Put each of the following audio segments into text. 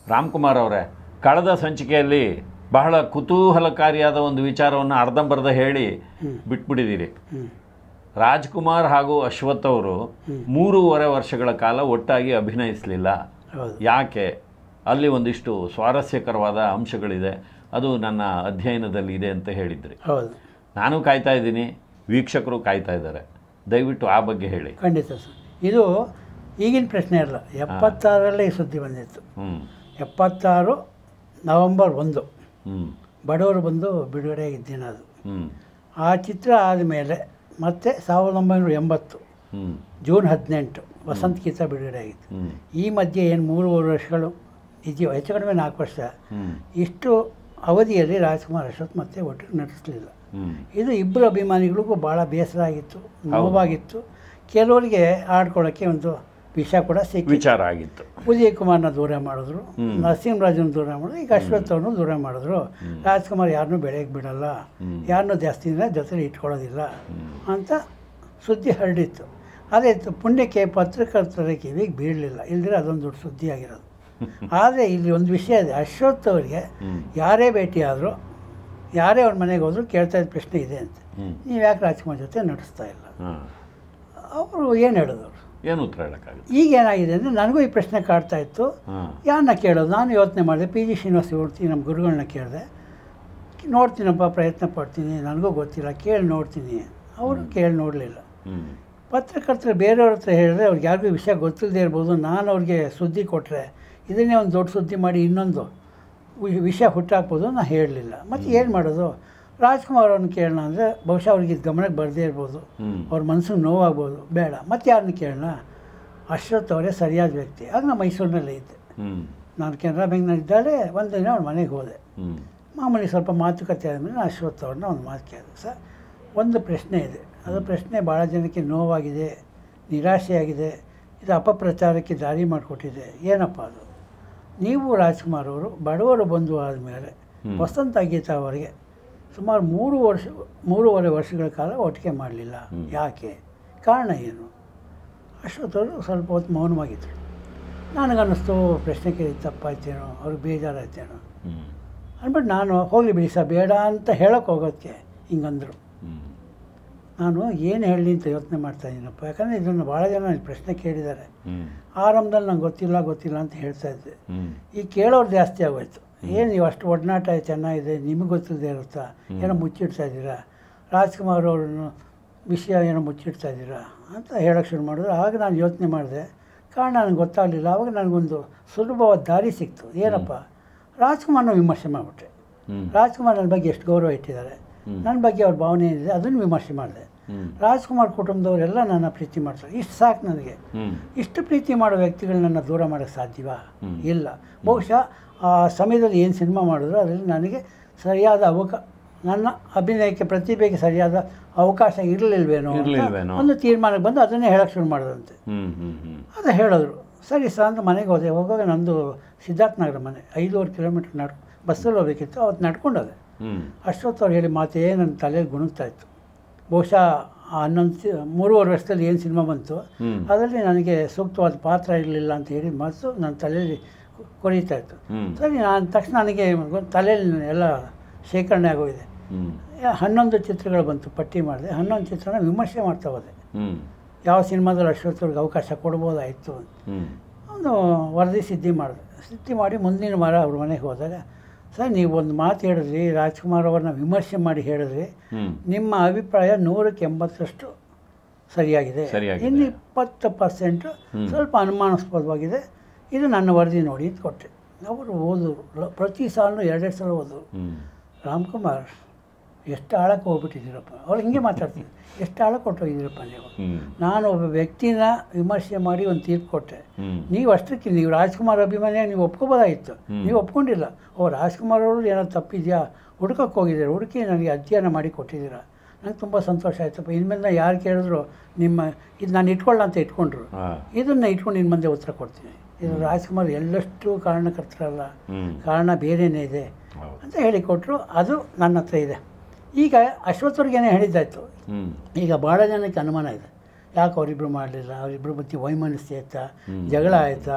ರಾಮ್ಕುಮಾರ್ ಅವರೇ ಕಳೆದ ಸಂಚಿಕೆಯಲ್ಲಿ ಬಹಳ ಕುತೂಹಲಕಾರಿಯಾದ ಒಂದು ವಿಚಾರವನ್ನು ಅರ್ಧಂಬರ್ಧ ಹೇಳಿ ಬಿಟ್ಬಿಟ್ಟಿದ್ದೀರಿ ಹ್ಮ್. ರಾಜ್ಕುಮಾರ್ ಹಾಗೂ ಅಶ್ವಥ್ ಅವರು ಮೂರುವರೆ ವರ್ಷಗಳ ಕಾಲ ಒಟ್ಟಾಗಿ ಅಭಿನಯಿಸಲಿಲ್ಲ ಹೌದು ಯಾಕೆ ಅಲ್ಲಿ ಒಂದಿಷ್ಟು ಸ್ವಾರಸ್ಯಕರವಾದ ಅಂಶಗಳಿದೆ ಅದು ನನ್ನ ಅಧ್ಯಯನದಲ್ಲಿ ಇದೆ ಅಂತ ಹೇಳಿದ್ರಿ ಹೌದು ನಾನು ಕಾಯ್ತಾ ಇದ್ದೀನಿ ವೀಕ್ಷಕರು ಕಾಯ್ತಾ ಇದ್ದಾರೆ ದಯವಿಟ್ಟು ಆ ಬಗ್ಗೆ ಹೇಳಿ ಖಂಡಿತ ಸರ್ ಇದು ಈಗಿನ ಪ್ರಶ್ನೆ ಅಲ್ಲ ಎಪ್ಪತ್ತಾರರಲ್ಲೇ ಈ ಸುದ್ದಿ ಬಂದಿತ್ತು ಹ್ಞೂ ಎಪ್ಪತ್ತಾರು ನವಂಬರ್ ಒಂದು ಹ್ಞೂ ಬಡವರು ಬಂದು ಬಿಡುಗಡೆ ದಿನ ಅದು ಹ್ಞೂ ಆ ಚಿತ್ರ ಆದಮೇಲೆ ಮತ್ತೆ ಸಾವಿರದ ಒಂಬೈನೂರ ಎಂಬತ್ತು ಹ್ಞೂ ಜೂನ್ ಹದಿನೆಂಟು ವಸಂತ ಗೀತ ಬಿಡುಗಡೆ ಆಗಿತ್ತು ಹ್ಞೂ ಈ ಮಧ್ಯೆ ಏನು ಮೂರುವರೆ ವರ್ಷಗಳು ನಿಜ ಹೆಚ್ಚು ಕಡಿಮೆ ನಾಲ್ಕು ವರ್ಷ ಹ್ಞೂ ಇಷ್ಟು ಅವಧಿಯಲ್ಲಿ ರಾಜ್ಕುಮಾರ್ ಅಶ್ವಥ್ ಮತ್ತೆ ಒಟ್ಟಿಗೆ ನಟಿಸಲಿಲ್ಲ ಹ್ಞೂ ಇದು ಇಬ್ಬರು ಅಭಿಮಾನಿಗಳಿಗೂ ಭಾಳ ಬೇಸರ ಆಗಿತ್ತು ನೋವಾಗಿತ್ತು ಕೆಲವರಿಗೆ ಆಡ್ಕೊಳ್ಳೋಕ್ಕೆ ಒಂದು ವಿಷಯ ಕೂಡ ಸಿಕ್ಕಿತ್ತು ವಿಚಾರ ಆಗಿತ್ತು ಉದಯ್ ಕುಮಾರ್ನ ದೂರ ಮಾಡಿದ್ರು ನರಸಿಂಹರಾಜನ ದೂರ ಮಾಡಿದ್ರು ಈಗ ಅಶ್ವಥ್ ಅವ್ರನ್ನೂ ದೂರ ಮಾಡಿದ್ರು ರಾಜ್ಕುಮಾರ್ ಯಾರನ್ನೂ ಬೆಳೆಯಕ್ಕೆ ಬಿಡಲ್ಲ ಯಾರನ್ನೂ ಜಾಸ್ತಿ ದಿನ ಜೊತೆಲಿ ಇಟ್ಕೊಳ್ಳೋದಿಲ್ಲ ಅಂತ ಸುದ್ದಿ ಹರಡಿತ್ತು ಅದೇ ತ- ಪುಣ್ಯಕ್ಕೆ ಪತ್ರಕರ್ತರ ಕಿವಿಗೆ ಬೀಳಲಿಲ್ಲ ಇಲ್ದಿರ ಅದೊಂದು ದೊಡ್ಡ ಸುದ್ದಿ ಆಗಿರೋದು ಆದರೆ ಇಲ್ಲಿ ಒಂದು ವಿಷಯ ಇದೆ ಅಶ್ವಥ್ ಅವರಿಗೆ ಯಾರೇ ಭೇಟಿಯಾದರೂ ಯಾರೇ ಅವ್ರ ಮನೆಗೆ ಹೋದ್ರು ಕೇಳ್ತಾ ಇದ್ದ ಪ್ರಶ್ನೆ ಇದೆ ಅಂತ ಹ್ಞೂ ನೀವು ಯಾಕೆ ರಾಜ್ಕುಮಾರ್ ಜೊತೆ ನಡೆಸ್ತಾ ಇಲ್ಲ ಹಾಂ ಅವರು ಏನು ಹೇಳಿದವರು ಏನು ಉತ್ತರ ಹೇಳೋಕ್ಕಾಗುತ್ತೆ ಈಗ ಏನಾಗಿದೆ ಅಂದರೆ ನನಗೂ ಈ ಪ್ರಶ್ನೆ ಕಾಡ್ತಾ ಇತ್ತು ಹಾಂ ಯಾರನ್ನ ಕೇಳೋದು ನಾನು ಯೋಚನೆ ಮಾಡಿದೆ ಪಿ ಜಿ ಶ್ರೀನಿವಾಸ ನೋಡ್ತೀನಿ ನಮ್ಮ ಗುರುಗಳನ್ನ ಕೇಳಿದೆ ನೋಡ್ತೀನಪ್ಪ ಪ್ರಯತ್ನ ಪಡ್ತೀನಿ ನನಗೂ ಗೊತ್ತಿಲ್ಲ ಕೇಳಿ ನೋಡ್ತೀನಿ ಅವರು ಕೇಳಿ ನೋಡಲಿಲ್ಲ ಹ್ಞೂ ಪತ್ರಕರ್ತರು ಬೇರೆಯವ್ರ ಹತ್ರ ಹೇಳಿದ್ರೆ ಅವ್ರಿಗೆ ಯಾರಿಗೂ ವಿಷಯ ಗೊತ್ತಿಲ್ಲದೆ ಇರ್ಬೋದು ನಾನು ಅವ್ರಿಗೆ ಸುದ್ದಿ ಕೊಟ್ಟರೆ ಇದನ್ನೇ ಒಂದು ದೊಡ್ಡ ಸುದ್ದಿ ಮಾಡಿ ಇನ್ನೊಂದು ವಿ- ವಿಷಯ ಹುಟ್ಟಾಕ್ಬೋದು ನಾನು ಹೇಳಲಿಲ್ಲ ಮತ್ತು ಏನು ಮಾಡೋದು ರಾಜ್ಕುಮಾರ್ ಅವ್ರನ್ನ ಕೇಳೋಣ ಅಂದರೆ ಬಹುಶಃ ಅವ್ರಿಗೆ ಇದು ಗಮನಕ್ಕೆ ಬರದೇ ಇರ್ಬೋದು ಹ್ಞೂ ಅವ್ರ ಮನಸ್ಸಿಗೆ ನೋವಾಗ್ಬೋದು ಬೇಡ ಮತ್ತೆ ಯಾರನ್ನ ಕೇಳೋಣ ಅಶ್ವಥ್ ಅವರೇ ಸರಿಯಾದ ವ್ಯಕ್ತಿ ಆಗ ನಾನು ಮೈಸೂರಿನಲ್ಲೇ ಇದ್ದೆ ಹ್ಞೂ ನಾನು ಕೆನರಾ ಬ್ಯಾಂಕ್ನಲ್ಲಿ ಇದ್ದಾಳೆ ಒಂದು ದಿನ ಅವ್ರ ಮನೆಗೆ ಹೋದೆ ಹ್ಞೂ ಮಾಮೂಲಿ ಸ್ವಲ್ಪ ಮಾತುಕತೆ ಆದಮೇಲೆ ನಾನು ಅಶ್ವಥ್ ಅವ್ರನ್ನ ಒಂದು ಮಾತು ಕೇಳಿದೆ ಸರ್ ಒಂದು ಪ್ರಶ್ನೆ ಇದೆ ಅದು ಪ್ರಶ್ನೆ ಭಾಳ ಜನಕ್ಕೆ ನೋವಾಗಿದೆ ನಿರಾಶೆಯಾಗಿದೆ ಇದು ಅಪಪ್ರಚಾರಕ್ಕೆ ದಾರಿ ಮಾಡಿಕೊಟ್ಟಿದೆ ಏನಪ್ಪ ಅದು ನೀವು ರಾಜ್ಕುಮಾರ್ ಅವರು ಬಡವರು ಬಂಧು ಆದಮೇಲೆ ಹ್ಮ್. ವಸಂತ ಗೀತಾ ಅವರಿಗೆ ಸುಮಾರು ಮೂರು ವರ್ಷ ಮೂರುವರೆ ವರ್ಷಗಳ ಕಾಲ ಒಟ್ಟಿಗೆ ಮಾಡಲಿಲ್ಲ ಹ್ಮ್. ಯಾಕೆ ಕಾರಣ ಏನು ಅಶ್ವಥ್ ಅವರು ಸ್ವಲ್ಪ ಹೊತ್ತು ಮೌನವಾಗಿದ್ದರು ನನಗನ್ನಿಸ್ತು ಪ್ರಶ್ನೆ ಕೇಳಿದ ತಪ್ಪಾಯ್ತೇನೋ ಅವ್ರಿಗೆ ಬೇಜಾರಾಯ್ತೇನೋ ಹ್ಞೂ ಅಂದ್ಬಿಟ್ಟು ನಾನು ಹೋಗಲಿ ಬಿಡಿ ಸರ್ ಬೇಡ ಅಂತ ಹೇಳೋಕೆ ಹೋಗೋಕ್ಕೆ ಹಿಂಗಂದರು ಹ್ಞೂ ನಾನು ಏನು ಹೇಳಲಿ ಅಂತ ಯೋಚನೆ ಮಾಡ್ತಾ ಇದ್ದೀನಪ್ಪ ಯಾಕಂದರೆ ಇದನ್ನು ಭಾಳ ಜನ ನನಗೆ ಪ್ರಶ್ನೆ ಕೇಳಿದ್ದಾರೆ ಹ್ಞೂ ಆರಂಭದಲ್ಲಿ ನಂಗೆ ಗೊತ್ತಿಲ್ಲ ಗೊತ್ತಿಲ್ಲ ಅಂತ ಹೇಳ್ತಾ ಇದ್ದೆ ಹ್ಞೂ ಈ ಕೇಳೋರು ಜಾಸ್ತಿ ಆಗೋಯ್ತು ಏನು ನೀವು ಅಷ್ಟು ಒಡನಾಟ ಚೆನ್ನಾಗಿದೆ ನಿಮಗೆ ಗೊತ್ತಿಲ್ಲದೆ ಇರುತ್ತಾ ಏನೋ ಮುಚ್ಚಿಡ್ತಾ ಇದ್ದೀರಾ ರಾಜ್ಕುಮಾರ್ ಅವ್ರನ್ನು ವಿಷಯ ಏನೋ ಮುಚ್ಚಿಡ್ತಾ ಇದ್ದೀರಾ ಅಂತ ಹೇಳೋಕ್ಕೆ ಶುರು ಮಾಡಿದ್ರು ಆಗ ನಾನು ಯೋಚನೆ ಮಾಡಿದೆ ಕಾರಣ ನನಗೆ ಗೊತ್ತಾಗಲಿಲ್ಲ ಆವಾಗ ನನಗೊಂದು ಸುಲಭವಾದ ದಾರಿ ಸಿಕ್ತು ಏನಪ್ಪ ರಾಜ್ಕುಮಾರ್ನ ವಿಮರ್ಶೆ ಮಾಡಿಬಿಟ್ಟೆ ಹ್ಞೂ ರಾಜ್ಕುಮಾರ್ ನನ್ನ ಬಗ್ಗೆ ಎಷ್ಟು ಗೌರವ ಇಟ್ಟಿದ್ದಾರೆ ಹ್ಮ್. ನನ್ನ ಬಗ್ಗೆ ಅವ್ರ ಭಾವನೆ ಏನಿದೆ ಅದನ್ನು ವಿಮರ್ಶೆ ಮಾಡಿದೆ ಹ್ಞೂ ರಾಜ್ಕುಮಾರ್ ಕುಟುಂಬದವರೆಲ್ಲ ನನ್ನ ಪ್ರೀತಿ ಮಾಡ್ತಾರೆ ಇಷ್ಟು ಸಾಕು ನನಗೆ ಹ್ಞೂ ಇಷ್ಟು ಪ್ರೀತಿ ಮಾಡೋ ವ್ಯಕ್ತಿಗಳನ್ನ ದೂರ ಮಾಡೋಕ್ಕೆ ಸಾಧ್ಯವಾ ಹ್ಮ್. ಇಲ್ಲ ಬಹುಶಃ ಆ ಸಮಯದಲ್ಲಿ ಏನು ಸಿನಿಮಾ ಮಾಡಿದ್ರು ಅದರಲ್ಲಿ ನನಗೆ ಸರಿಯಾದ ಅವಕ ನನ್ನ ಅಭಿನಯಕ್ಕೆ ಪ್ರತಿಭೆಗೆ ಸರಿಯಾದ ಅವಕಾಶ ಇರಲಿಲ್ವೇನೋ ಅಂತ ಇರ್ಲಿಲ್ವೇನೋ. ಒಂದು ತೀರ್ಮಾನಕ್ಕೆ ಬಂದು ಅದನ್ನೇ ಹೇಳಕ್ಕೆ ಶುರು ಮಾಡಿದಂತೆ ಹ್ಞೂ ಹ್ಞೂ ಹ್ಞೂ ಅದು ಹೇಳಿದ್ರು ಸರಿ ಸರ್ ಅಂತ ಮನೆಗೆ ಹೋದೆ ಹೋಗುವಾಗ ನಂದು ಸಿದ್ಧಾರ್ಥ ನಗರ ಮನೆ ಐದೂವರೆ ಕಿಲೋಮೀಟ್ರ್ ನಡ್ ಬಸ್ಸಲ್ಲಿ ಹೋಗ್ಬೇಕಿತ್ತು ಅವತ್ತು ನಡ್ಕೊಂಡು ಹೋದೆ ಹ್ಞೂ ಅಷ್ಟೊತ್ತು ಅವ್ರು ಹೇಳಿ ಮಾತೇ ನನ್ನ ತಲೆಯಲ್ಲಿ ಗುಣಗ್ತಾ ಇತ್ತು ಬಹುಶಃ ಆ ಹನ್ನೊಂದು ಸಿ- ಮೂರುವರೆ ವರ್ಷದಲ್ಲಿ ಏನು ಸಿನಿಮಾ ಬಂತು ಹ್ಞೂ ಅದರಲ್ಲಿ ನನಗೆ ಸೂಕ್ತವಾದ ಪಾತ್ರ ಇರಲಿಲ್ಲ ಅಂತ ಹೇಳಿ ಮಾತು ನನ್ನ ತಲೆಯಲ್ಲಿ ಕು- ಕೊರೀತಾ ಇತ್ತು ಹ್ಞೂ ಸರಿ ನಾನು ತಕ್ಷಣ ನನಗೆ ಗೊತ್ತು, ತಲೆಯಲ್ಲಿ ಎಲ್ಲ ಶೇಖರಣೆ ಆಗೋಗಿದೆ ಹ್ಞೂ ಯಾ- ಹನ್ನೊಂದು ಚಿತ್ರಗಳು ಬಂತು ಪಟ್ಟಿ ಮಾಡಿದೆ ಹನ್ನೊಂದು ಚಿತ್ರನ ವಿಮರ್ಶೆ ಮಾಡ್ತಾ ಹೋದೆ ಹ್ಞೂ ಯಾವ ಸಿನಿಮಾದಲ್ಲಿ ಅಶ್ವತ್ಥವ್ರಿಗೆ ಅವಕಾಶ ಕೊಡ್ಬೋದಾಯಿತು ಅಂತ ಹ್ಞೂ ಒಂದು ವರದಿ ಸಿದ್ಧಿ ಮಾಡಿದೆ ಸಿದ್ಧಿ ಮಾಡಿ ಮುಂದಿನ ವಾರ ಅವ್ರ ಮನೆಗೆ ಹೋದಾಗ ಸರ್ ನೀವು ಒಂದು ಮಾತು ಹೇಳಿದ್ರಿ ರಾಜ್ಕುಮಾರ್ ಅವ್ರನ್ನ ವಿಮರ್ಶೆ ಮಾಡಿ ಹೇಳಿದ್ರಿ ಹ್ಞೂ ನಿಮ್ಮ ಅಭಿಪ್ರಾಯ ನೂರಕ್ಕೆ ಎಂಬತ್ತರಷ್ಟು ಸರಿಯಾಗಿದೆ ಸರಿಯಾಗಿದೆ. ಇನ್ನು ಇಪ್ಪತ್ತು ಪರ್ಸೆಂಟು ಹ್ಮ್. ಸ್ವಲ್ಪ ಅನುಮಾನಾಸ್ಪದವಾಗಿದೆ ಇದು ನನ್ನ ವರದಿ ನೋಡಿ ಅಂತ ಕೊಟ್ಟೆ ಅವರು ಓದಿದ್ರು ಪ್ರತಿ ಸಾಲೂ ಎರಡೆರಡು ಸಲ ಓದಿದ್ರು ಹ್ಞೂ ರಾಮ್ಕುಮಾರ್ ಎಷ್ಟು ಆಳಕ್ಕೆ ಹೋಗ್ಬಿಟ್ಟಿದ್ದೀರಪ್ಪ ಅವ್ರು ಹಿಂಗೆ ಮಾತಾಡ್ತೀನಿ ಎಷ್ಟು ಆಳಕ್ಕೆ ಕೊಟ್ಟೋಗಿದ್ದೀರಪ್ಪ ನೀವು ಹ್ಞೂ ನಾನು ಒಬ್ಬ ವ್ಯಕ್ತಿನ ವಿಮರ್ಶೆ ಮಾಡಿ ಒಂದು ತೀರ್ಪು ಕೊಟ್ಟೆ ಹ್ಞೂ ನೀವು ಅಷ್ಟಕ್ಕೆ ನೀವು ರಾಜ್ಕುಮಾರ್ ಅಭಿಮಾನಿಯ ನೀವು ಒಪ್ಕೋಬೋದಾಗಿತ್ತು ಹ್ಮ್. ನೀವು ಒಪ್ಕೊಂಡಿಲ್ಲ ಓ ರಾಜ್ಕುಮಾರ್ ಅವರು ಏನೋ ತಪ್ಪಿದೆಯಾ ಹುಡ್ಕಕ್ಕೆ ಹೋಗಿದ್ದೀರಾ ಹುಡುಕಿ ನನಗೆ ಅಧ್ಯಯನ ಮಾಡಿ ಕೊಟ್ಟಿದ್ದೀರಾ ನಂಗೆ ತುಂಬ ಸಂತೋಷ ಆಯ್ತಪ್ಪ ಇನ್ಮೇಲೆ ಯಾರು ಕೇಳಿದ್ರು ನಿಮ್ಮ ಇದು ನಾನು ಇಟ್ಕೊಳ್ಳ ಅಂತ ಇಟ್ಕೊಂಡ್ರು ಹಾಂ ಇದನ್ನು ಇಟ್ಕೊಂಡು ಇನ್ನು ಮುಂದೆ ಉತ್ತರ ಕೊಡ್ತೀನಿ ಇದು ರಾಜ್ಕುಮಾರ್ ಎಲ್ಲಷ್ಟು ಕಾರಣಕರ್ತರಲ್ಲ ಹ್ಞೂ ಕಾರಣ ಬೇರೆಯೇ ಇದೆ ಹೌದು ಅಂತ ಹೇಳಿಕೊಟ್ರು ಅದು ನನ್ನ ಹತ್ರ ಇದೆ ಈಗ ಅಶ್ವತ್ಥವ್ರಿಗೇನೆ ಹೇಳಿದ್ದಾಯ್ತು ಹ್ಞೂ ಈಗ ಭಾಳ ಜನಕ್ಕೆ ಅನುಮಾನ ಇದೆ ಯಾಕೆ ಅವರಿಬ್ಬರು ಮಾಡಲಿಲ್ಲ ಅವರಿಬ್ಬರು ಬತ್ತಿ ವೈಮನಸ್ಸು ಆಯ್ತಾ ಹ್ಮ್. ಜಗಳ ಆಯ್ತಾ